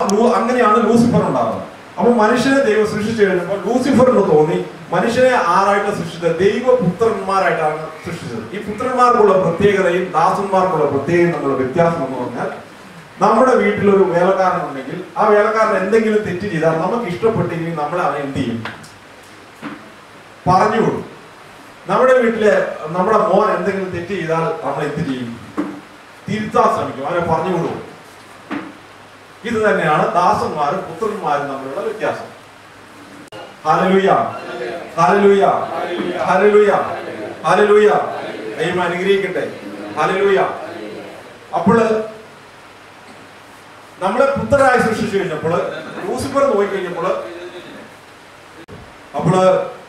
ലൂ- അങ്ങനെയാണ് ലൂസിഫർ ഉണ്ടാകുന്നത് അപ്പൊ മനുഷ്യനെ ദൈവം സൃഷ്ടിച്ചു കഴിഞ്ഞപ്പോൾ ലൂസിഫറിന് തോന്നി മനുഷ്യനെ ആരായിട്ട് സൃഷ്ടിച്ചത് ദൈവപുത്രന്മാരായിട്ടാണ് സൃഷ്ടിച്ചത് ഈ പുത്രന്മാർക്കുള്ള പ്രത്യേകതയും ദാസന്മാർക്കുള്ള പ്രത്യേകതയും തമ്മിലുള്ള വ്യത്യാസം എന്ന് പറഞ്ഞാൽ നമ്മുടെ വീട്ടിൽ ഒരു വേലക്കാരൻ ഉണ്ടെങ്കിൽ ആ വേലക്കാരൻ എന്തെങ്കിലും തെറ്റ് ചെയ്താൽ നമുക്ക് ഇഷ്ടപ്പെട്ടില്ലെങ്കിൽ നമ്മൾ അവൻ എന്ത് ചെയ്യും പറഞ്ഞു കൊടുക്കും നമ്മുടെ വീട്ടില് നമ്മുടെ മോൻ എന്തെങ്കിലും തെറ്റ് ചെയ്താൽ നമ്മൾ എന്ത് ചെയ്യും തിരുത്താൻ ശ്രമിക്കും അവനെ പറഞ്ഞു കൊടുക്കും ഇത് തന്നെയാണ് ദാസന്മാരും പുത്രന്മാരും തമ്മിലുള്ള വ്യത്യാസം ഹല്ലേലൂയ ഹല്ലേലൂയ ഹല്ലേലൂയ ഹല്ലേലൂയ ദൈവം അനുഗ്രഹിക്കട്ടെ ഹല്ലേലൂയ അപ്പോൾ നമ്മളെ പുത്രരായി സൃഷ്ടിച്ചു കഴിഞ്ഞപ്പോൾ ലൂസിഫർ നോക്കി കഴിഞ്ഞപ്പോൾ അപ്പോൾ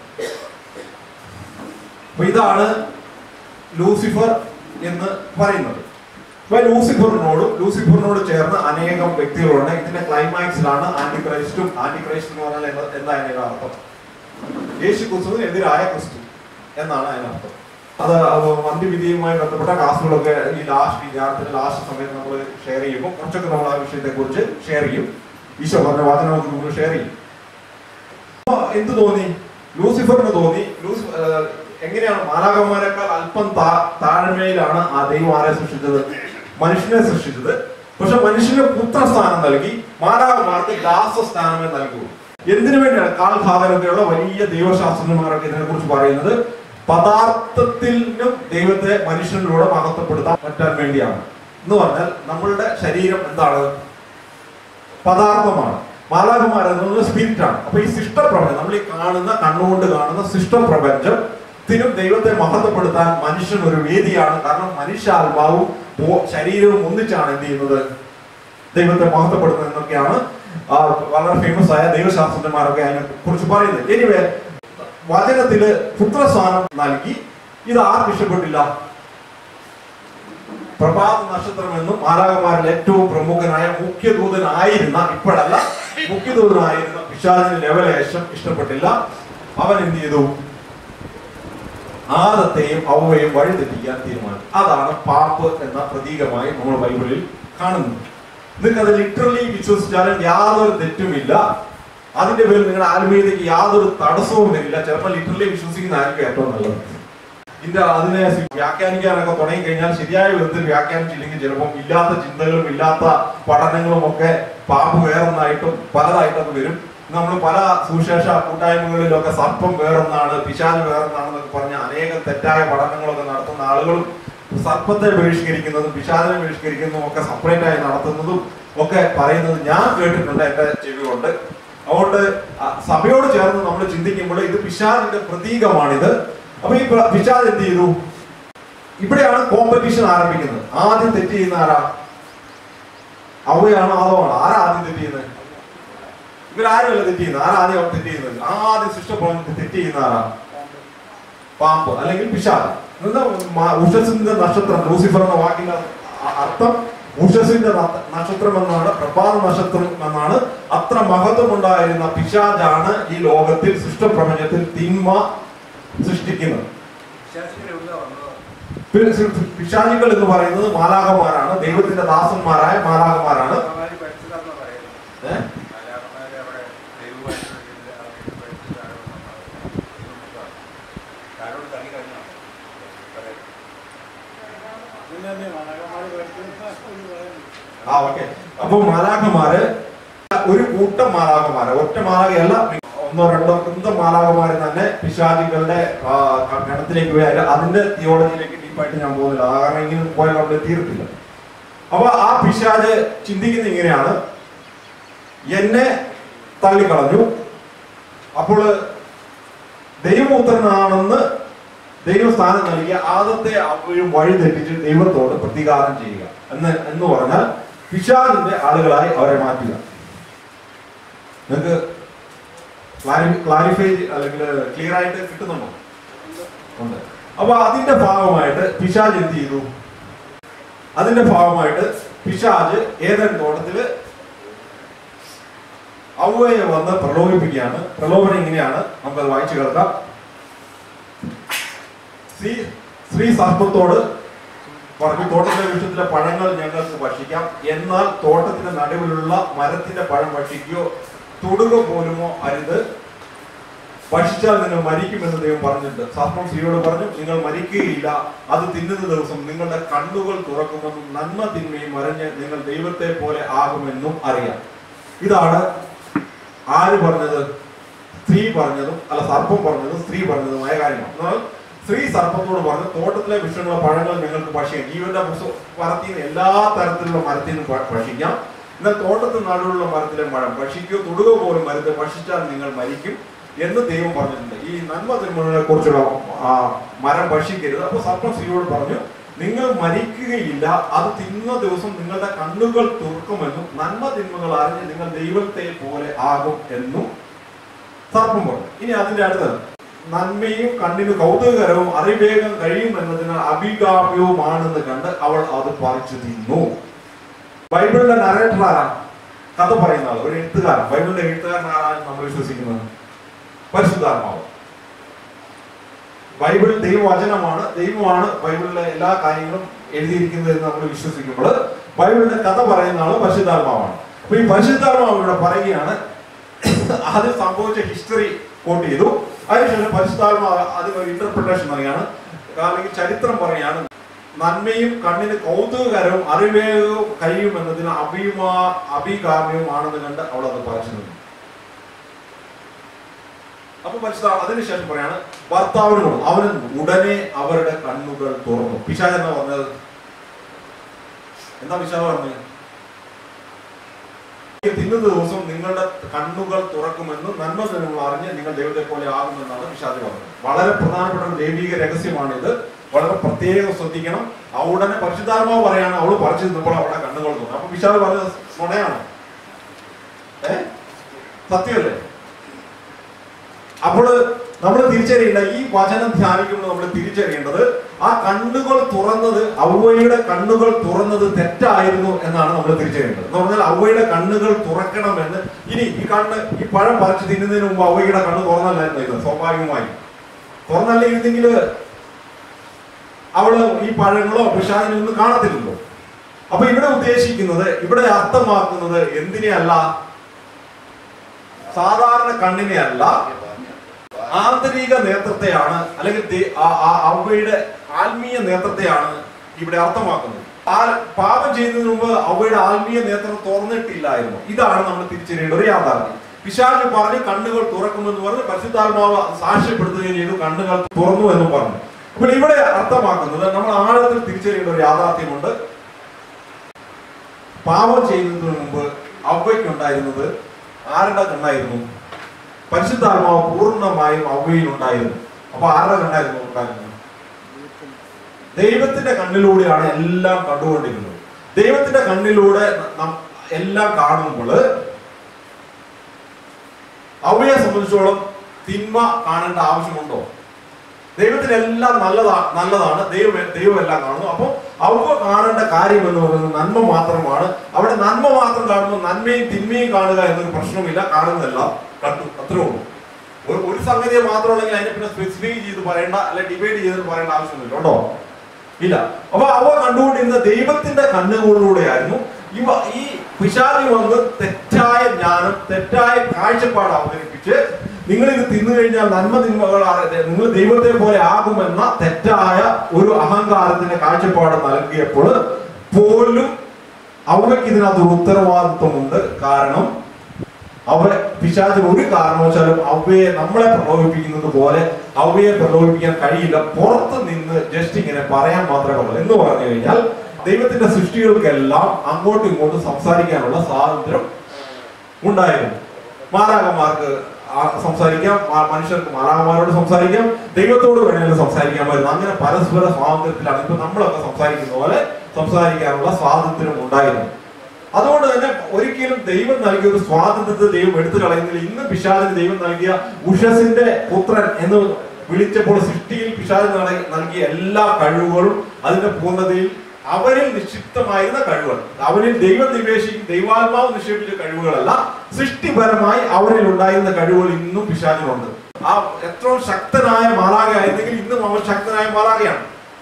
അപ്പൊ ഇതാണ് ലൂസിഫർ എന്ന് പറയുന്നത് അപ്പൊ ലൂസിഫറിനോടും ലൂസിഫറിനോട് ചേർന്ന് അനേകം വ്യക്തികളുണ്ട് ഇതിന്റെ ക്ലൈമാക്സിലാണ് ആന്റി ക്രൈസ്റ്റും ആന്റി ക്രൈസ്റ്റ് എന്ന് പറഞ്ഞാൽ എന്താ- എന്താ അതിന്റെ അർത്ഥം യേശു ക്രിസ്തുവിന് എതിരായ ക്രിസ്തു എന്നാണ് അതിന്റെ അർത്ഥം അത് അത് അന്ത്യവിധിയുമായി ബന്ധപ്പെട്ട ക്ലാസ്സുകളൊക്കെ ഈ ലാസ്റ്റ് ഈ ധ്യാനത്തിന്റെ ലാസ്റ്റ് സമയത്ത് നമ്മൾ ഷെയർ ചെയ്യുമ്പോൾ കുറച്ചൊക്കെ നമ്മൾ ആ വിഷയത്തെ കുറിച്ച് ഷെയർ ചെയ്യും ഈശോ പറഞ്ഞ വചനമൊക്കെ നമ്മൾ ഷെയർ ചെയ്യും അപ്പൊ എന്ത് തോന്നി ലൂസിഫറിന് തോന്നി ലൂസി ഏഹ് എങ്ങനെയാണ് മാലാകന്മാരെക്കാൾ അല്പം താ- താഴ്മയിലാണ് ആ ദൈവം ആരെ സൃഷ്ടിച്ചത് മനുഷ്യനെ സൃഷ്ടിച്ചത് പക്ഷെ മനുഷ്യന് പുത്രസ്ഥാനം നൽകി മാലാകന്മാർക്ക് ദാസസ്ഥാനമേ നൽകൂ എന്തിനു വേണ്ടിയാണ് കാൽ ഭാഗനൊക്കെയുള്ള വലിയ ദൈവശാസ്ത്രജ്ഞന്മാരൊക്കെ ഇതിനെ കുറിച്ച് പറയുന്നത് പദാർത്ഥത്തിനും ദൈവത്തെ മനുഷ്യനിലൂടെ മഹത്വപ്പെടുത്താൻ പറ്റാൻ വേണ്ടിയാണ് എന്ന് പറഞ്ഞാൽ നമ്മളുടെ ശരീരം എന്താണ് പദാർത്ഥമാണ് മാലാകുമാർ എന്നത് സ്പിരിറ്റ് ആണ് അപ്പൊ ഈ സൃഷ്ടപ്രപഞ്ചം നമ്മൾ ഈ കാണുന്ന കണ്ണുകൊണ്ട് കാണുന്ന സൃഷ്ടപ്രപഞ്ചത്തിനും ദൈവത്തെ മഹത്വപ്പെടുത്താൻ മനുഷ്യൻ ഒരു വേദിയാണ് കാരണം മനുഷ്യാത്മാവും ബോ- ശരീരവും ഒന്നിച്ചാണ് എന്ത് ചെയ്യുന്നത് ദൈവത്തെ മഹത്വപ്പെടുത്തുന്നത് എന്നൊക്കെയാണ് ആ, വളരെ ഫേമസ് ആയ ദൈവശാസ്ത്രജ്ഞന്മാരൊക്കെ അതിനെ കുറിച്ച് പറയുന്നത് എനിവേ വചനത്തില് പുത്രസ്ഥാനം നൽകി ഇത് ആർക്ക് ഇഷ്ടപ്പെട്ടില്ല പ്രഭാത നക്ഷത്രം എന്നും മാലാകന്മാരിൽ ഏറ്റവും പ്രമുഖനായ മുഖ്യദൂതനായിരുന്ന ഇപ്പോഴല്ല മുഖ്യദൂതനായിരുന്ന പിശാചിന് ലെവലേശം ഇഷ്ടപ്പെട്ടില്ല അവൻ എന്ത് ചെയ്തു ആദത്തെയും അവയെയും വഴിതെറ്റിക്കാൻ തീരുമാനിച്ചു അതാണ് പാമ്പ് എന്ന പ്രതീകമായി നമ്മൾ ബൈബിളിൽ കാണുന്നത് നിങ്ങൾക്ക് അത് ലിറ്ററലി വിശ്വസിച്ചാലും യാതൊരു തെറ്റുമില്ല അതിന്റെ പേരിൽ നിങ്ങളുടെ ആത്മീയതയ്ക്ക് യാതൊരു തടസ്സവും വരില്ല ചിലപ്പോൾ ലിറ്ററലി വിശ്വസിക്കുന്നതായിരിക്കും ഏറ്റവും നല്ലത് ഇതിന്റെ അതിനെ വ്യാഖ്യാനിക്കാനൊക്കെ തുടങ്ങി കഴിഞ്ഞാൽ ശരിയായ വിധത്തിൽ വ്യാഖ്യാനിച്ചില്ലെങ്കിൽ ചിലപ്പം ഇല്ലാത്ത ചിന്തകളും ഇല്ലാത്ത പഠനങ്ങളും ഒക്കെ പാമ്പ് വേറൊന്നായിട്ടും പലതായിട്ടൊക്കെ വരും നമ്മൾ പല സുവിശേഷ കൂട്ടായ്മകളിലൊക്കെ സർപ്പം വേറൊന്നാണ് പിശാച് വേറൊന്നാണെന്നൊക്കെ പറഞ്ഞ അനേകം തെറ്റായ പഠനങ്ങളൊക്കെ നടത്തുന്ന ആളുകളും സർപ്പത്തെ ബഹിഷ്കരിക്കുന്നതും പിശാചിനെ ബഹിഷ്കരിക്കുന്നതും ഒക്കെ സെപ്പറേറ്റ് ആയി നടത്തുന്നതും ഒക്കെ പറയുന്നത് ഞാൻ കേട്ടിട്ടുണ്ട് എന്റെ ചെവി കൊണ്ട് അതുകൊണ്ട് ആ സഭയോട് ചേർന്ന് നമ്മൾ ചിന്തിക്കുമ്പോൾ ഇത് പിശാചിന്റെ പ്രതീകമാണിത് അപ്പൊ ഈ പ്ര- പിശാച് എന്ത് ചെയ്തു ഇവിടെയാണ് കോമ്പറ്റീഷൻ ആരംഭിക്കുന്നത് ആദ്യം തെറ്റ് ചെയ്യുന്ന ആരാ അവയാണോ അതോ ആണോ ആരാ ആദ്യം തെറ്റ് ചെയ്യുന്നത് ഇവരാരുമല്ല തെറ്റ് ചെയ്യുന്നത് ആരാ ആദ്യം തെറ്റ് ചെയ്യുന്നത് ആദ്യം സൃഷ്ടപ്രപഞ്ചത്തിൽ തെറ്റ് ചെയ്യുന്ന ആരാ പാമ്പ് അല്ലെങ്കിൽ പിശാച് എന്താ മ- ഉഷസിന്റെ നക്ഷത്രം ലൂസിഫർ എന്ന വാക്കിന്റെ അ- അർത്ഥം ഉഷസിന്റെ ന- നക്ഷത്രം എന്നാണ് പ്രഭാത നക്ഷത്രം എന്നാണ് അത്ര മഹത്വമുണ്ടായിരുന്ന പിശാജാണ് ഈ ലോകത്തിൽ സൃഷ്ടപ്രപഞ്ചത്തിൽ തിന്മ സൃഷ്ടിക്കുന്നത് പിന്നെ സൃ- പിശാചികൾ എന്ന് പറയുന്നത് മാലാകന്മാരാണ് ദൈവത്തിന്റെ ദാസന്മാരായ മാലാകന്മാരാണ് ഏഹ് ആ ഓക്കെ അപ്പൊ മാലാഖമാര് ഒരു കൂട്ടം മാലാഖമാര് ഒറ്റ മാലാഖയല്ല ഒന്നോ രണ്ടോ കുന്തം മാലാഖമാര് തന്നെ പിശാചികളുടെ ആ, ഗണത്തിലേക്ക് പോയി അതിന്റെ- അതിന്റെ തിയോളജിയിലേക്ക് ഡീപ്പായിട്ട് ഞാൻ പോകുന്നില്ല ആ കാരണം ഇങ്ങനെ പോയാൽ അവിടെ തീർത്തില്ല അപ്പൊ ആ പിശാജ് ചിന്തിക്കുന്നത് ഇങ്ങനെയാണ് എന്നെ തള്ളിക്കളഞ്ഞു അപ്പോൾ ദൈവപുത്രനാണെന്ന് ദൈവസ്ഥാനം നൽകിയ ആദത്തെ അവയും വഴി തെറ്റിച്ച് ദൈവത്തോട് പ്രതികാരം ചെയ്യുക എന്ന് എന്ന് പറഞ്ഞാൽ പിശാദിന്റെ ആളുകളായി അവരെ മാറ്റുക നിങ്ങൾക്ക് ക്ലാരിഫൈ അല്ലെങ്കിൽ ക്ലിയർ ആയിട്ട് കിട്ടുന്നുണ്ടോ ഉണ്ട് അപ്പൊ അതിന്റെ ഭാഗമായിട്ട് പിശാജ് എന്ത് ചെയ്തു അതിന്റെ ഭാഗമായിട്ട് പിശാജ് ഏതൻ തോട്ടത്തില് ഔവയെ വന്ന് പ്രലോഭിപ്പിക്കുകയാണ് പ്രലോഭനം ഇങ്ങനെയാണ് നമുക്കത് വായിച്ചു കേൾക്കാം ശ്രീ ശ്രീ സർപ്പത്തോട് പറഞ്ഞു തോട്ടത്തിലെ വൃക്ഷത്തിലെ പഴങ്ങൾ ഞങ്ങൾക്ക് ഭക്ഷിക്കാം എന്നാൽ തോട്ടത്തിന്റെ നടുവിലുള്ള മരത്തിന്റെ പഴം ഭക്ഷിക്കുകയോ തൊടുക പോലുമോ അരുത് ഭക്ഷിച്ചാൽ നിങ്ങൾ മരിക്കുമെന്ന് ദൈവം പറഞ്ഞിട്ടുണ്ട് സർപ്പം സ്ത്രീയോട് പറഞ്ഞു നിങ്ങൾ മരിക്കുകയില്ല അത് തിന്നുന്ന ദിവസം നിങ്ങളുടെ കണ്ണുകൾ തുറക്കുമെന്നും നന്മ തിന്മയും മറിഞ്ഞ് നിങ്ങൾ ദൈവത്തെ പോലെ ആകുമെന്നും അറിയാം ഇതാണ് ആര് പറഞ്ഞത് സ്ത്രീ പറഞ്ഞതും അല്ല സർപ്പം പറഞ്ഞതും സ്ത്രീ പറഞ്ഞതുമായ കാര്യമാണ് എന്നാൽ സ്ത്രീ സർപ്പത്തോട് പറഞ്ഞു തോട്ടത്തിലെ വിഷയമുള്ള പഴങ്ങൾ നിങ്ങൾക്ക് ഭക്ഷിക്കാം ജീവന്റെ മരത്തിൽ നിന്ന് എല്ലാ തരത്തിലുള്ള മരത്തിൽ നിന്നും ഭ- ഭക്ഷിക്കാം എന്നാൽ തോട്ടത്തിൽ നടുവിലുള്ള മരത്തിലെ പഴം ഭക്ഷിക്കുകയോ തൊടുക പോലും മരത്തെ ഭക്ഷിച്ചാൽ നിങ്ങൾ മരിക്കും എന്ന് ദൈവം പറഞ്ഞിട്ടുണ്ട് ഈ നന്മ തിന്മകളെ കുറിച്ചുള്ള ആ, മരം ഭക്ഷിക്കരുത് അപ്പൊ സർപ്പം സ്ത്രീയോട് പറഞ്ഞു നിങ്ങൾ മരിക്കുകയില്ല അത് തിന്ന ദിവസം നിങ്ങളുടെ കണ്ണുകൾ തുറക്കുമെന്നും നന്മ തിന്മകൾ അറിഞ്ഞ് നിങ്ങൾ ദൈവത്തെ പോലെ ആകും എന്നും സർപ്പം പറഞ്ഞു ഇനി അതിന്റെ അടുത്തത് നന്മയും കണ്ണിന് കൗതുകകരവും അറിവേഗം കഴിയും എന്നതിന് അഭികാമ്യവുമാണെന്ന് കണ്ട് അവൾ അത് പറിച്ചു തിന്നു ബൈബിളിന്റെ നരേറ്റർ ആരാ കഥ പറയുന്ന ആൾ ഒരു എഴുത്തുകാരൻ ബൈബിളിന്റെ എഴുത്തുകാരൻ ആരാണ് നമ്മൾ വിശ്വസിക്കുന്നത് പരിശുദ്ധാത്മാവ് ബൈബിൾ ദൈവവചനമാണ് ദൈവമാണ് ബൈബിളിലെ എല്ലാ കാര്യങ്ങളും എഴുതിയിരിക്കുന്നത് എന്ന് നമ്മൾ വിശ്വസിക്കുമ്പോൾ ബൈബിളിന്റെ കഥ പറയുന്ന ആള് പരിശുദ്ധാത്മാവാണ് അപ്പൊ ഈ പരിശുദ്ധാത്മാവ് ഇവിടെ പറയുകയാണ് അത് സംഭവിച്ച ഹിസ്റ്ററി കോട്ട് ചെയ്തു അതിനുശേഷം പരിശുദ്ധാത്മാവ് അതിനൊരു ഇന്റർപ്രിട്ടേഷൻ പറയുകയാണ് അല്ലെങ്കിൽ ചരിത്രം പറയാണ് നന്മയും കണ്ണിന് കൗതുകകരവും അറിവേഗവും കഴിയുമെന്നതിന് അഭിമാ അഭികാമ്യവുമാണെന്ന് കണ്ട് അവൾ അത് പറഞ്ഞു നിന്നു അപ്പൊ പരിശുദ്ധ അതിനുശേഷം പറയാണ് ഭർത്താവിനോട് അവന് ഉടനെ അവരുടെ കണ്ണുകൾ തുറന്നു പിശാച് എന്നാ പറഞ്ഞത് എന്താ പിശാച് പറഞ്ഞത് ഈ തിന്നുന്ന ദിവസം നിങ്ങളുടെ കണ്ണുകൾ തുറക്കുമെന്നും നന്മ നിങ്ങൾ അറിഞ്ഞ് നിങ്ങൾ ദൈവത്തെ പോലെ ആകുമെന്നാണ് പിശാച് പറഞ്ഞത് വളരെ പ്രധാനപ്പെട്ട ഒരു ദൈവിക രഹസ്യമാണിത് വളരെ പ്രത്യേകം ശ്രദ്ധിക്കണം ആ ഉടനെ പരിശുദ്ധാത്മാവ് പറയാണ് അവള് പറിച്ചു നിന്നപ്പോൾ അവളുടെ കണ്ണുകൾ തുറന്നു അപ്പൊ പിശാച് പറഞ്ഞത് നുണയാണ് ഏ സത്യമല്ലേ അപ്പോൾ നമ്മൾ തിരിച്ചറിയേണ്ട ഈ വചനം ധ്യാനിക്കുമ്പോൾ നമ്മൾ തിരിച്ചറിയേണ്ടത് ആ കണ്ണുകൾ തുറന്നത് ഔവയുടെ കണ്ണുകൾ തുറന്നത് തെറ്റായിരുന്നു എന്നാണ് നമ്മൾ തിരിച്ചറിയേണ്ടത് എന്ന് പറഞ്ഞാൽ ഔവയുടെ കണ്ണുകൾ തുറക്കണമെന്ന് ഇനി ഈ കണ്ണ് ഈ പഴം പറിച്ച് തിന്നുന്നതിന് മുമ്പ് ഔവയുടെ കണ്ണ് തുറന്നല്ലായിരുന്നു ഇത് സ്വാഭാവികമായി തുറന്നല്ലേ ഇരുന്നെങ്കിൽ അവള് ഈ പഴങ്ങളോ പിശാചിനൊന്നും കാണത്തില്ലല്ലോ അപ്പൊ ഇവിടെ ഉദ്ദേശിക്കുന്നത് ഇവിടെ അർത്ഥമാക്കുന്നത് എന്തിനെയല്ല സാധാരണ കണ്ണിനെ അല്ല ആന്തരിക നേത്രത്തെയാണ് അല്ലെങ്കിൽ ദേ- ആ- ആ അവയുടെ ആത്മീയ നേത്രത്തെയാണ് ഇവിടെ അർത്ഥമാക്കുന്നത് ആ പാപം ചെയ്യുന്നതിന് മുമ്പ് അവയുടെ ആത്മീയ നേത്രം തുറന്നിട്ടില്ലായിരുന്നു ഇതാണ് നമ്മൾ തിരിച്ചറിയേണ്ട ഒരു യാഥാർത്ഥ്യം പിശാച് പറഞ്ഞ് കണ്ണുകൾ തുറക്കുമെന്ന് പറഞ്ഞ് പരിശുദ്ധാത്മാവ് സാക്ഷ്യപ്പെടുത്തുകയും ചെയ്തു കണ്ണുകൾ തുറന്നു എന്ന് പറഞ്ഞു അപ്പോൾ ഇവിടെ അർത്ഥമാക്കുന്നത് നമ്മൾ ആഴത്തിൽ തിരിച്ചറിയേണ്ട ഒരു യാഥാർത്ഥ്യമുണ്ട് പാപം ചെയ്യുന്നതിന് മുമ്പ് അവയ്ക്കുണ്ടായിരുന്നത് ആരുടെ കണ്ണായിരുന്നു പരിശുദ്ധാത്മാവ് പൂർണ്ണമായും അവയിലുണ്ടായിരുന്നു അപ്പൊ ആരുടെ കണ്ണായിരുന്നു ഉണ്ടായിരുന്നത് ദൈവത്തിന്റെ കണ്ണിലൂടെയാണ് എല്ലാം കണ്ടുകൊണ്ടിരുന്നത് ദൈവത്തിന്റെ കണ്ണിലൂടെ നം- എല്ലാം കാണുമ്പോൾ അവയെ സംബന്ധിച്ചോളം തിന്മ കാണേണ്ട ആവശ്യമുണ്ടോ ദൈവത്തിന് എല്ലാം നല്ലതാ നല്ലതാണ് ദൈവം ദൈവം എല്ലാം കാണുന്നു അപ്പോൾ അവ കാണേണ്ട കാര്യം എന്ന് പറയുന്നത് നന്മ മാത്രമാണ് അവിടെ നന്മ മാത്രം കാണുമ്പോൾ നന്മയും തിന്മയും കാണുക എന്നൊരു പ്രശ്നമില്ല കാണുന്നതല്ല കണ്ടു അത്രേ ഉള്ളൂ ഒരു ഒരു സംഗതിയെ മാത്രമുള്ളെങ്കിൽ അതിനെ പിന്നെ സ്പെസിഫൈ ചെയ്ത് പറയേണ്ട അല്ലെ ഡിബേറ്റ് ചെയ്തിട്ട് പറയേണ്ട ആവശ്യമില്ല കേട്ടോ ഇല്ല അപ്പൊ അവ കണ്ടുകൊണ്ടിരുന്ന ദൈവത്തിന്റെ കണ്ണുകളിലൂടെയായിരുന്നു ഇവ ഈ പിശാചി വന്ന് തെറ്റായ ജ്ഞാനം തെറ്റായ കാഴ്ചപ്പാട് അവതരിപ്പിച്ച് നിങ്ങൾ ഇത് തിന്നു കഴിഞ്ഞാൽ നന്മ തിന്മകൾ അറിയാതെ നിങ്ങൾ ദൈവത്തെ പോലെ ആകുമെന്ന തെറ്റായ ഒരു അഹങ്കാരത്തിന്റെ കാഴ്ചപ്പാട് നൽകിയപ്പോൾ പോലും അവയ്ക്ക് ഇതിനകത്ത് ഒരു ഉത്തരവാദിത്വമുണ്ട് കാരണം അവ പിശാചിന് ഒരു കാരണവശാലും അവയെ നമ്മളെ പ്രലോഭിപ്പിക്കുന്നത് പോലെ അവയെ പ്രലോഭിപ്പിക്കാൻ കഴിയില്ല പുറത്ത് നിന്ന് ജസ്റ്റ് ഇങ്ങനെ പറയാൻ മാത്രമേ ഉള്ളൂ എന്ന് പറഞ്ഞു കഴിഞ്ഞാൽ ദൈവത്തിന്റെ സൃഷ്ടികൾക്കെല്ലാം അങ്ങോട്ടും ഇങ്ങോട്ടും സംസാരിക്കാനുള്ള സ്വാതന്ത്ര്യം ഉണ്ടായിരുന്നു മാലാകന്മാർക്ക് ആ- സംസാരിക്കാം ആ മനുഷ്യർക്ക് മാലാകന്മാരോട് സംസാരിക്കാം ദൈവത്തോട് വേണമെങ്കിലും സംസാരിക്കാമായിരുന്നു അങ്ങനെ പരസ്പര സ്വാതന്ത്ര്യത്തിലാണ് ഇപ്പൊ നമ്മളൊക്കെ സംസാരിക്കുന്ന പോലെ സംസാരിക്കാനുള്ള സ്വാതന്ത്ര്യം ഉണ്ടായിരുന്നു അതുകൊണ്ട് തന്നെ ഒരിക്കലും ദൈവം നൽകിയ ഒരു സ്വാതന്ത്ര്യത്തെ ദൈവം എടുത്തു കളയുന്നില്ല ഇന്ന് പിശാചിന് ദൈവം നൽകിയ ഉഷസിന്റെ പുത്രൻ എന്ന് വിളിച്ചപ്പോൾ സൃഷ്ടിയിൽ പിശാചിന് നൽകി- നൽകിയ എല്ലാ കഴിവുകളും അതിന്റെ പൂർണ്ണതയിൽ അവരിൽ നിക്ഷിപ്തമായിരുന്ന കഴിവുകൾ അവരിൽ ദൈവം നിവേശിക്കും ദൈവാത്മാവ് നിക്ഷേപിച്ച കഴിവുകളല്ല സൃഷ്ടിപരമായി അവരിൽ ഉണ്ടായിരുന്ന കഴിവുകൾ ഇന്നും പിശാചിനുണ്ട് ആ എത്ര ശക്തനായ മാലാകയായിരുന്നെങ്കിൽ ഇന്നും അവൻ ശക്തനായ മാലാകയാണ്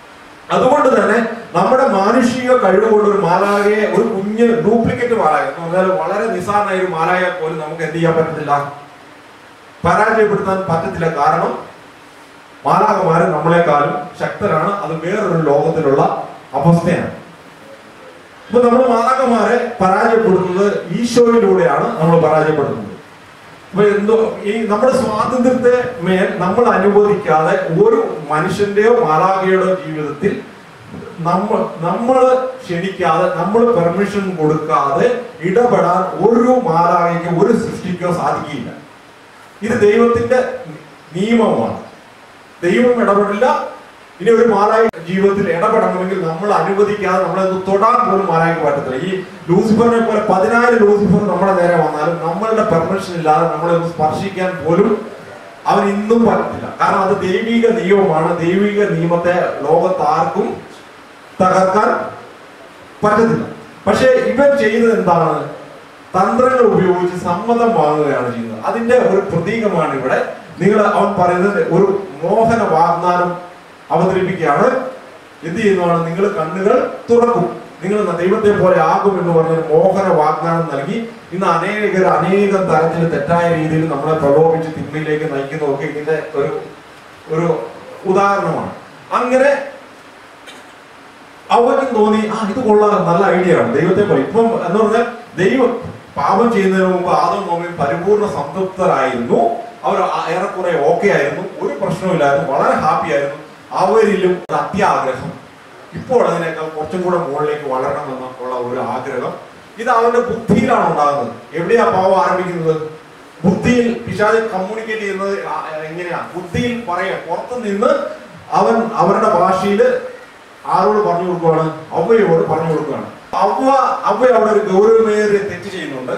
അതുകൊണ്ട് തന്നെ നമ്മുടെ മാനുഷിക കഴിവുകൊണ്ട് ഒരു മാലാകയെ ഒരു കുഞ്ഞ് ഡ്യൂപ്ലിക്കേറ്റ് മാലാക എന്ന് പറഞ്ഞാൽ വളരെ നിസ്സാരമായ ഒരു മാലാകയെ പോലും നമുക്ക് എന്ത് ചെയ്യാൻ പറ്റത്തില്ല പരാജയപ്പെടുത്താൻ പറ്റത്തില്ല കാരണം മാലാകമാര് നമ്മളെക്കാളും ശക്തരാണ് അത് വേറൊരു ലോകത്തിലുള്ള അവസ്ഥയാണ് ഇപ്പൊ നമ്മൾ മാലാകമാരെ പരാജയപ്പെടുത്തുന്നത് ഈശോയിലൂടെയാണ് നമ്മൾ പരാജയപ്പെടുത്തുന്നത് അപ്പൊ എന്തോ ഈ നമ്മുടെ സ്വാതന്ത്ര്യത്തെ മേൽ നമ്മൾ അനുവദിക്കാതെ ഒരു മനുഷ്യന്റെയോ മാലാകയുടെയോ ജീവിതത്തിൽ നമ്മൾ നമ്മൾ ക്ഷണിക്കാതെ നമ്മൾ പെർമിഷൻ കൊടുക്കാതെ ഇടപെടാൻ ഒരു മാലാകയ്ക്ക് ഒരു സൃഷ്ടിക്കോ സാധിക്കില്ല ഇത് ദൈവത്തിന്റെ നിയമമാണ് ദൈവം ഇടപെടില്ല ഇനി ഒരു മാലായ ജീവിതത്തിൽ ഇടപെടണമെങ്കിൽ നമ്മൾ അനുവദിക്കാതെ നമ്മളത് തൊടാൻ പോലും മാലായ്ക്ക് പറ്റത്തില്ല ഈ ലൂസിഫറിനെ പോലെ പതിനായിരം ലൂസിഫർ നമ്മുടെ നേരെ വന്നാലും നമ്മളുടെ പെർമിഷൻ ഇല്ലാതെ നമ്മളെ ഒന്ന് സ്പർശിക്കാൻ പോലും അവൻ ഇന്നും പറ്റത്തില്ല കാരണം അത് ദൈവിക നിയമമാണ് ദൈവിക നിയമത്തെ ലോകത്ത് ആർക്കും തകർക്കാൻ പറ്റത്തില്ല പക്ഷേ ഇവൻ ചെയ്തത് എന്താണ് തന്ത്രങ്ങൾ ഉപയോഗിച്ച് സമ്മതം വാങ്ങുകയാണ് ചെയ്യുന്നത് അതിന്റെ ഒരു പ്രതീകമാണ് ഇവിടെ നിങ്ങൾ അവൻ പറയുന്നത് ഒരു മോഹന വാഗ്ദാനം അവതരിപ്പിക്കുകയാണ് എന്ത് ചെയ്യുന്നതാണ് നിങ്ങൾ കണ്ണുകൾ തുറക്കും നിങ്ങൾ ദൈവത്തെ പോലെ ആകും എന്ന് പറഞ്ഞ ഒരു മോഹന വാഗ്ദാനം നൽകി ഇന്ന് അനേകർ അനേകം തരത്തിൽ തെറ്റായ രീതിയിൽ നമ്മളെ പ്രലോഭിച്ച് തിന്മയിലേക്ക് നയിക്കുന്നതൊക്കെ ഇതിന്റെ ഒരു ഒരു ഉദാഹരണമാണ് അങ്ങനെ അവനും തോന്നി ആ ഇത് കൊള്ളാം നല്ല ഐഡിയ ആണ് ദൈവത്തെ പോലെ ഇപ്പം എന്ന് പറഞ്ഞാൽ ദൈവം പാപം ചെയ്യുന്നതിന് മുമ്പ് ആദം നോമി പരിപൂർണ്ണ സംതൃപ്തരായിരുന്നു അവർ ആ- ഏറെക്കുറെ ഓക്കെ ആയിരുന്നു ഒരു പ്രശ്നമില്ലായിരുന്നു വളരെ ഹാപ്പി ആയിരുന്നു അവരിലും ഒരു അത്യാഗ്രഹം ഇപ്പോൾ അതിനേക്കാൾ കുറച്ചും കൂടെ മുകളിലേക്ക് വളരണം എന്നുള്ള ഒരു ആഗ്രഹം ഇത് അവന്റെ ബുദ്ധിയിലാണ് ഉണ്ടാകുന്നത് എവിടെയാ പാവം ആരംഭിക്കുന്നത് ബുദ്ധിയിൽ പിശാച് കമ്മ്യൂണിക്കേറ്റ് ചെയ്യുന്നത് ആ- എങ്ങനെയാ ബുദ്ധിയിൽ പറയാ പുറത്തു നിന്ന് അവൻ അവരുടെ ഭാഷയില് ആരോട് പറഞ്ഞു കൊടുക്കുവാണ് അവയോട് പറഞ്ഞു കൊടുക്കുകയാണ് അവ അവ അവിടെ ഒരു ഗൗരവമേറിയ തെറ്റ് ചെയ്യുന്നുണ്ട്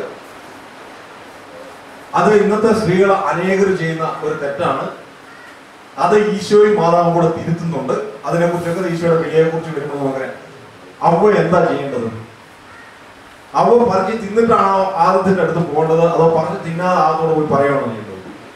അത് ഇന്നത്തെ സ്ത്രീകൾ അനേകർ ചെയ്യുന്ന ഒരു തെറ്റാണ് അത് ഈശോയും മാതാവും കൂടെ തിരുത്തുന്നുണ്ട് അതിനെ കുറിച്ചൊക്കെ ഈശോയുടെ വിലയെ കുറിച്ച് വരുമ്പോൾ നോക്കാൻ അവ എന്താ ചെയ്യേണ്ടത് അവ പറഞ്ഞ് തിന്നിട്ടാണോ ആദത്തിന്റെ അടുത്ത് പോകേണ്ടത് അതോ പറഞ്ഞ് തിന്നാതെ ആദത്തോട് പോയി പറയുകയാണോ ചെയ്യേണ്ടത്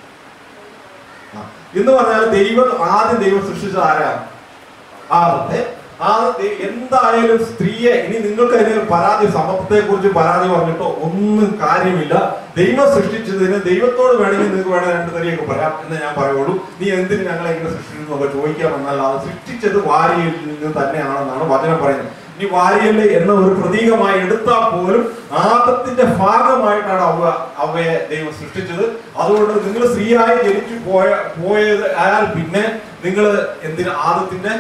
ആ. എന്ന് പറഞ്ഞാൽ ദൈവം ആദ്യം ദൈവം സൃഷ്ടിച്ചത് ആരാ ആദത്തെ ആ ദൈ- എന്തായാലും സ്ത്രീയെ ഇനി നിങ്ങൾക്ക് അതിന് പരാതി സമത്വത്തെ കുറിച്ച് പരാതി പറഞ്ഞിട്ടോ ഒന്നും കാര്യമില്ല ദൈവം സൃഷ്ടിച്ചതിന് ദൈവത്തോട് വേണമെങ്കിൽ നിങ്ങൾക്ക് വേണേൽ രണ്ട് തരിയൊക്കെ പറയാം എന്ന് ഞാൻ പറയുള്ളൂ നീ എന്തിന് ഞങ്ങളെ ഇങ്ങനെ സൃഷ്ടിച്ചെന്നൊക്കെ ചോദിക്കാൻ വന്നാൽ അത് സൃഷ്ടിച്ചത് വാരിയിൽ നിന്ന് തന്നെയാണെന്നാണ് വചനം പറയുന്നത് ഇനി വാരിയല് എന്ന ഒരു പ്രതീകമായി എടുത്താൽ പോലും ആദത്തിന്റെ ഭാഗമായിട്ടാണ് അവ അവയെ ദൈവം സൃഷ്ടിച്ചത് അതുകൊണ്ട് നിങ്ങൾ സ്ത്രീയായി ജനിച്ചു പോയ പോയത് ആയാൽ പിന്നെ നിങ്ങൾ എന്തിന് ആദത്തിന്റെ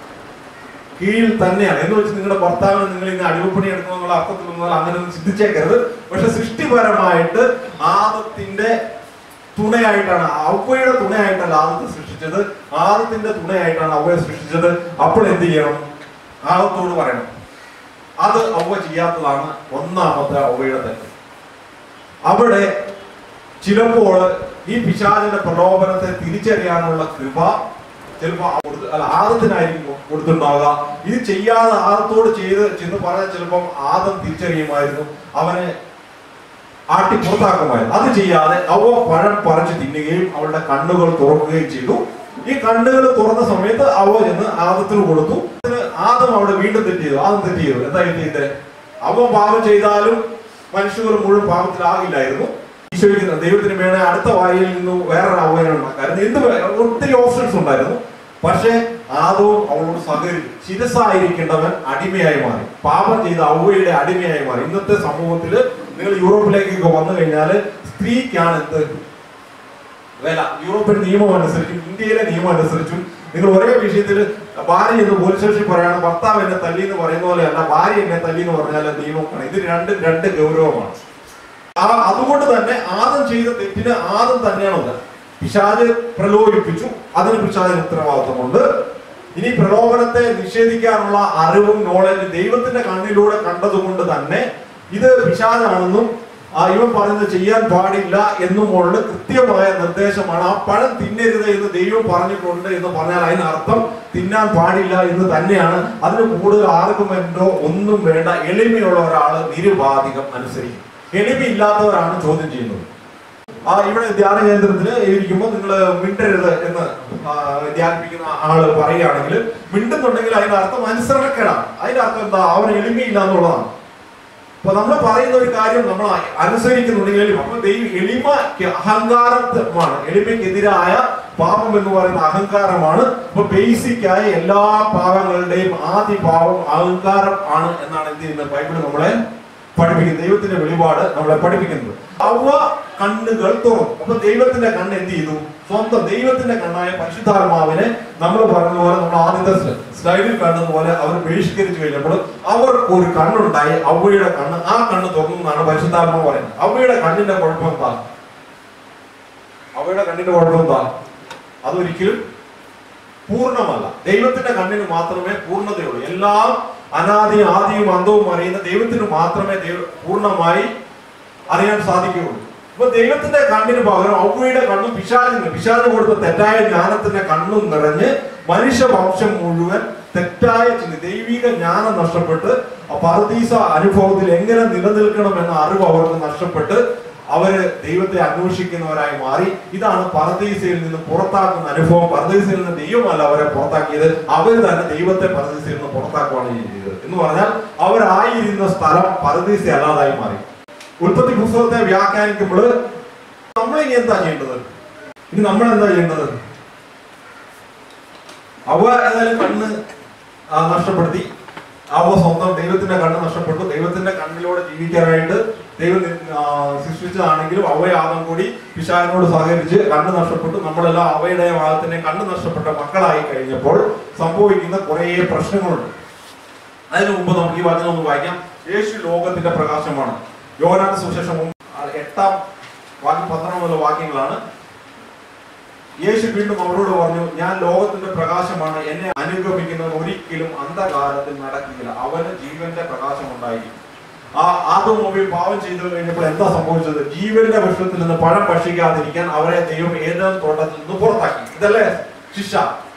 കീഴിൽ തന്നെയാണ് എന്ന് വെച്ച് നിങ്ങളുടെ ഭർത്താവിന് നിങ്ങൾ ഇന്ന് അടിമപ്പണി എടുക്കുമെന്നുള്ള അർത്ഥത്തിൽ ഒന്നും അങ്ങനെ ഒന്നും ചിന്തിച്ചേക്കരുത് പക്ഷെ സൃഷ്ടിപരമായിട്ട് ആദത്തിന്റെ തുണയായിട്ടാണ് അവയുടെ തുണയായിട്ടല്ല ആദത്തെ സൃഷ്ടിച്ചത് ആദത്തിന്റെ തുണയായിട്ടാണ് അവയെ സൃഷ്ടിച്ചത് അപ്പോൾ എന്ത് ചെയ്യണം ആദത്തോട് പറയണം അത് അവ ചെയ്യാത്തതാണ് ഒന്നാമത്തെ അവയുടെ തെറ്റ് അവിടെ ചിലപ്പോൾ ഈ പിശാചിന്റെ പ്രലോഭനത്തെ തിരിച്ചറിയാനുള്ള കൃപ ചിലപ്പോൾ കൊടുത്ത്- അല്ല ആദത്തിനായിരിക്കും കൊടുത്തിട്ടുണ്ടാവുക ഇത് ചെയ്യാതെ ആദത്തോട് ചെയ്ത് ചെന്ന് പറഞ്ഞാൽ ചിലപ്പം ആദം തിരിച്ചറിയുമായിരുന്നു അവനെ ആട്ടി പുറത്താക്കുമായിരുന്നു അത് ചെയ്യാതെ അവ പഴം പറിച്ച് തിന്നുകയും അവളുടെ കണ്ണുകൾ തുറക്കുകയും ചെയ്തു ഈ കണ്ണുകൾ തുറന്ന സമയത്ത് അവ ചെന്ന് ആദത്തിന് കൊടുത്തു അതിന് ആദം അവിടെ വീണ്ടും തെറ്റ് ചെയ്തു ആദം തെറ്റ് ചെയ്തു എന്താ ചെയ്തത് അവ പാപം ചെയ്താലും മനുഷ്യർ മുഴുവൻ പാപത്തിലാകില്ലായിരുന്നു ഈശോയ്ക്ക് ദൈവത്തിന് വേണേ അടുത്ത വായിൽ നിന്ന് വേറൊരു അവയനം ഉണ്ടാക്കായിരുന്നു എന്ത് വേ- ഒത്തിരി ഓപ്ഷൻസ് ഉണ്ടായിരുന്നു പക്ഷേ ആദവും അവളോട് സഹകരിച്ചു ശിരസായിരിക്കേണ്ടവൻ അടിമയായി മാറി പാപം ചെയ്ത ഔവയുടെ അടിമയായി മാറി ഇന്നത്തെ സമൂഹത്തിൽ നിങ്ങൾ യൂറോപ്പിലേക്കൊക്കെ വന്നു കഴിഞ്ഞാൽ സ്ത്രീക്കാണ് എന്ത് വില യൂറോപ്യൻ നിയമം അനുസരിച്ചും ഇന്ത്യയിലെ നിയമം അനുസരിച്ചും നിങ്ങൾ ഒരേ വിഷയത്തിൽ ഭാര്യ എന്ന് പോലീസ് സ്റ്റേഷനിൽ പറയാണ് ഭർത്താവ് എന്നെ തല്ലി എന്ന് പറയുന്ന പോലെയല്ല ഭാര്യ എന്നെ തല്ലി എന്ന് പറഞ്ഞാൽ നിയമമാണ് ഇത് രണ്ട് രണ്ട് ഗൗരവമാണ് ആ അതുകൊണ്ട് തന്നെ ആദം ചെയ്ത തെറ്റിന് ആദം തന്നെയാണ് ഉത്തരം പിശാജ് പ്രലോഭിപ്പിച്ചു അതിന് പിശാചിന് ഉത്തരവാദിത്വമുണ്ട് ഇനി പ്രലോഭനത്തെ നിഷേധിക്കാനുള്ള അറിവും നോളജ് ദൈവത്തിന്റെ കണ്ണിലൂടെ കണ്ടതുകൊണ്ട് തന്നെ ഇത് പിശാചാണെന്നും ആ ഇവൻ പറയുന്നത് ചെയ്യാൻ പാടില്ല എന്നുമുള്ള കൃത്യമായ നിർദ്ദേശമാണ് ആ പഴം തിന്നരുത് എന്ന് ദൈവം പറഞ്ഞിട്ടുണ്ട് എന്ന് പറഞ്ഞാൽ അതിനർത്ഥം തിന്നാൻ പാടില്ല എന്ന് തന്നെയാണ് അതിന് കൂടുതൽ ആർഗ്യുമെന്റോ ഒന്നും വേണ്ട എളിമയുള്ള ഒരാൾ നിരുപാധികം അനുസരിക്കും എളിമയില്ലാത്തവരാണ് ചോദ്യം ചെയ്യുന്നത് ആ ഇവിടെ ധ്യാന കേന്ദ്രത്തിൽ ഇരിക്കുമ്പോൾ നിങ്ങൾ മിണ്ടരുത് എന്ന് ആ, ധ്യാനിപ്പിക്കുന്ന ആള് പറയുകയാണെങ്കിൽ മിണ്ടുന്നുണ്ടെങ്കിൽ അതിന്റെ അർത്ഥം അനുസരണക്കേടാണ് അതിന്റെ അർത്ഥം എന്താ അവന് എളിമയില്ല എന്നുള്ളതാണ് അപ്പൊ നമ്മൾ പറയുന്ന ഒരു കാര്യം നമ്മൾ അനുസരിക്കുന്നുണ്ടെങ്കിൽ അപ്പൊ ദൈവം എളിമയ്ക്ക് അഹങ്കാരമാണ് എളിമയ്ക്കെതിരായ പാപം എന്ന് പറയുന്ന അഹങ്കാരമാണ് അപ്പൊ ബേസിക് ആയ എല്ലാ പാപങ്ങളുടെയും ആദ്യ പാപം അഹങ്കാരം ആണ് എന്നാണ് എന്ത് ചെയ്യുന്നത് ബൈബിൾ നമ്മളെ പഠിപ്പിക്കുന്നത് ദൈവത്തിന്റെ വെളിപാട് നമ്മളെ പഠിപ്പിക്കുന്നത് അവ കണ്ണുകൾ തുറന്നു അപ്പൊ ദൈവത്തിന്റെ കണ്ണ് എന്ത് ചെയ്തു സ്വന്തം ദൈവത്തിന്റെ കണ്ണായ പരിശുദ്ധാത്മാവിനെ നമ്മൾ പറഞ്ഞ പോലെ നമ്മൾ ആദ്യത്തെ സ്ലൈഡിൽ കാണുന്ന പോലെ അവർ ബഹിഷ്കരിച്ചു കഴിഞ്ഞപ്പോൾ അവർക്ക് ഒരു കണ്ണുണ്ടായി അവയുടെ കണ്ണ് ആ കണ്ണ് തുറന്നു എന്നാണ് പരിശുദ്ധാത്മാവ് പറയുന്നത് അവയുടെ കണ്ണിന്റെ കുഴപ്പം എന്താ അവയുടെ കണ്ണിന്റെ കുഴപ്പം എന്താ അതൊരിക്കലും പൂർണ്ണമല്ല ദൈവത്തിന്റെ കണ്ണിന് മാത്രമേ പൂർണ്ണതയുള്ളൂ എല്ലാം അനാദിയും ആദിയും അന്തവും അറിയുന്ന ദൈവത്തിന് മാത്രമേ ദൈവ പൂർണ്ണമായി അറിയാൻ സാധിക്കുകയുള്ളൂ അപ്പൊ ദൈവത്തിന്റെ കണ്ണിന് പകരം ഔവയുടെ കണ്ണും പിശാചിന് പിശാച് കൊടുത്ത തെറ്റായ ജ്ഞാനത്തിന്റെ കണ്ണും നിറഞ്ഞ് മനുഷ്യവംശം മുഴുവൻ തെറ്റായ ചിന്ത ദൈവിക ജ്ഞാനം നഷ്ടപ്പെട്ട് ആ പർദീസ അനുഭവത്തിൽ എങ്ങനെ നിലനിൽക്കണം എന്ന അറിവ് അവർക്ക് നഷ്ടപ്പെട്ട് അവര് ദൈവത്തെ അന്വേഷിക്കുന്നവരായി മാറി ഇതാണ് പർദീസയിൽ നിന്ന് പുറത്താക്കുന്ന അനുഭവം പർദീസയിൽ നിന്ന് ദൈവമല്ല അവരെ പുറത്താക്കിയത് അവർ തന്നെ ദൈവത്തെ പർദീസയിൽ നിന്ന് പുറത്താക്കുകയാണ് ചെയ്തത് എന്ന് പറഞ്ഞാൽ അവരായിരുന്ന സ്ഥലം പർദീസ അല്ലാതായി മാറി ഉൽപ്പത്തി പുസ്തകത്തെ വ്യാഖ്യാനിക്കുമ്പോൾ നമ്മൾ ഇനി എന്താ ചെയ്യേണ്ടത് ഇനി നമ്മൾ എന്താ ചെയ്യേണ്ടത് അവ ഏതായാലും കണ്ണ് ആ, നഷ്ടപ്പെടുത്തി അവ സ്വന്തം ദൈവത്തിന്റെ കണ്ണ് നഷ്ടപ്പെട്ടു ദൈവത്തിന്റെ കണ്ണിലൂടെ ജീവിക്കാനായിട്ട് ദൈവം ആ, സൃഷ്ടിച്ചതാണെങ്കിലും അവയാകും കൂടി പിശാചിനോട് സഹകരിച്ച് കണ്ണ് നഷ്ടപ്പെട്ടു നമ്മളെല്ലാം അവയുടെ ഭാഗത്തിന്റെ കണ്ണ് നഷ്ടപ്പെട്ട മക്കളായി കഴിഞ്ഞപ്പോൾ സംഭവിക്കുന്ന കുറേ പ്രശ്നങ്ങളുണ്ട് അതിനു മുമ്പ് നമുക്ക് ഈ വചനം ഒന്ന് വായിക്കാം യേശു ലോകത്തിന്റെ പ്രകാശമാണ് യോനാന്റെ സുവിശേഷം ഒന്ന് ആ എട്ടാം വാക്യം പന്ത്രണ്ട് മുതൽ വാക്യങ്ങളാണ് യേശു വീണ്ടും അവരോട് പറഞ്ഞു ഞാൻ ലോകത്തിന്റെ പ്രകാശമാണ് എന്നെ അനുഗമിക്കുന്നവൻ ഒരിക്കലും അന്ധകാരത്തിൽ നടക്കില്ല അവന് ജീവന്റെ പ്രകാശം ഉണ്ടായിരിക്കും ആ ആദ്യം മുമ്പിൽ പാവം ചെയ്തു കഴിഞ്ഞപ്പോൾ എന്താ സംഭവിച്ചത് ജീവന്റെ വിഷയത്തിൽ നിന്ന് പഴം ഭക്ഷിക്കാതിരിക്കാൻ അവരെ ദൈവം ഏതെങ്കിലും തോട്ടത്തിൽ നിന്ന് പുറത്താക്കി ഇതല്ലേ ശിക്ഷ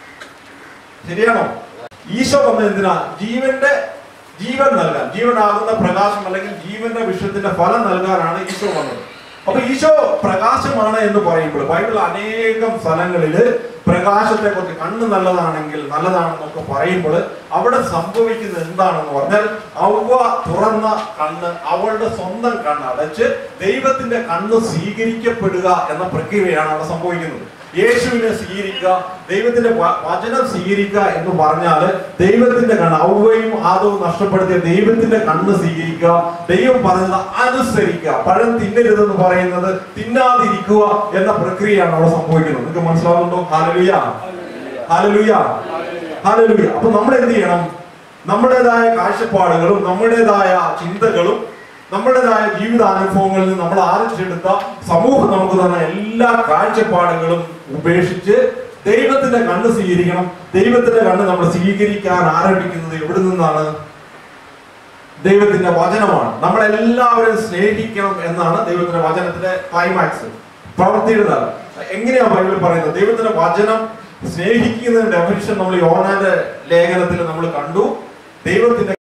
ശരിയാണോ ഈശോ വന്നത് എന്തിനാ ജീവന്റെ ജീവൻ നൽകാൻ ജീവനാകുന്ന പ്രകാശം അല്ലെങ്കിൽ ജീവന്റെ വിഷയത്തിന്റെ ഫലം നൽകാനാണ് ഈശോ വന്നത് അപ്പൊ ഈശോ പ്രകാശമാണ് എന്ന് പറയുമ്പോൾ ബൈബിൾ അനേകം സ്ഥലങ്ങളിൽ പ്രകാശത്തെ കുറിച്ച് കണ്ണ് നല്ലതാണെങ്കിൽ നല്ലതാണെന്നൊക്കെ പറയുമ്പോൾ അവിടെ സംഭവിക്കുന്നത് എന്താണെന്ന് പറഞ്ഞാൽ അവ തുറന്ന കണ്ണ് അവളുടെ സ്വന്തം കണ്ണ് അടച്ച് ദൈവത്തിന്റെ കണ്ണ് സ്വീകരിക്കപ്പെടുക എന്ന പ്രക്രിയയാണ് അവിടെ സംഭവിക്കുന്നത് യേശുവിനെ സ്വീകരിക്കുക ദൈവത്തിന്റെ വ- വചനം സ്വീകരിക്കുക എന്ന് പറഞ്ഞാൽ ദൈവത്തിന്റെ കണ്ണ് ഔവയും ആദവും നഷ്ടപ്പെടുത്തിയ ദൈവത്തിന്റെ കണ്ണ് സ്വീകരിക്കുക ദൈവം പറഞ്ഞത് അനുസരിക്കുക പഴം തിന്നരുതെന്ന് പറയുന്നത് തിന്നാതിരിക്കുക എന്ന പ്രക്രിയയാണ് അവിടെ സംഭവിക്കുന്നത് നിങ്ങൾക്ക് മനസ്സിലാവുന്നുണ്ടോ ഹാലലുയ ഹാലലുയ ഹാലലുയ അപ്പൊ നമ്മൾ എന്ത് ചെയ്യണം നമ്മുടേതായ കാഴ്ചപ്പാടുകളും നമ്മുടേതായ ചിന്തകളും നമ്മുടേതായ ജീവിതാനുഭവങ്ങളിൽ നിന്ന് നമ്മൾ ആർജിച്ചെടുത്ത സമൂഹം നമുക്ക് തന്ന എല്ലാ കാഴ്ചപ്പാടുകളും ഉപേക്ഷിച്ച് ദൈവത്തിന്റെ കണ്ണ് സ്വീകരിക്കണം ദൈവത്തിന്റെ കണ്ണ് നമ്മൾ സ്വീകരിക്കാൻ ആരംഭിക്കുന്നത് എവിടെ നിന്നാണ് ദൈവത്തിന്റെ വചനമാണ് നമ്മളെല്ലാവരും സ്നേഹിക്കണം എന്നാണ് ദൈവത്തിന്റെ വചനത്തിന്റെ ക്ലൈമാക്സ് പ്രവർത്തിയുടെ എങ്ങനെയാ ബൈബിൾ പറയുന്നത് ദൈവത്തിന്റെ വചനം സ്നേഹിക്കുന്നതിന്റെ ഡെഫിനിഷൻ നമ്മൾ യോനാന്റെ ലേഖനത്തിൽ നമ്മൾ കണ്ടു ദൈവത്തിന്റെ